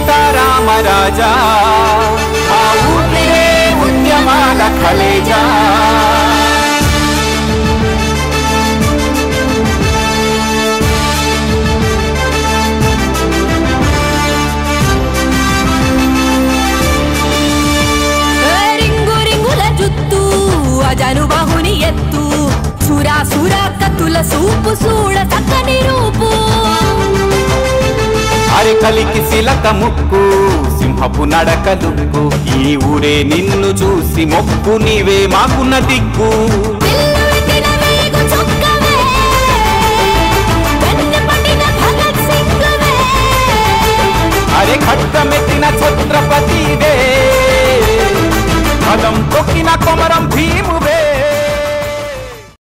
సీతారామరాజా మా ఊపిరే ఉద్యమాల కలేజా రింగు రింగుల జుత్తు అజను బాహుని ఎత్తు సురా సురా కత్తుల సూపు సూడ చక్కని రూపు అరికలికి శిలక ముక్కు సింహపు నడకలుక్కు ఈ ఊరే నిన్ను చూసి మొక్కు నీవే మాకున్న దిక్కు పిల్ల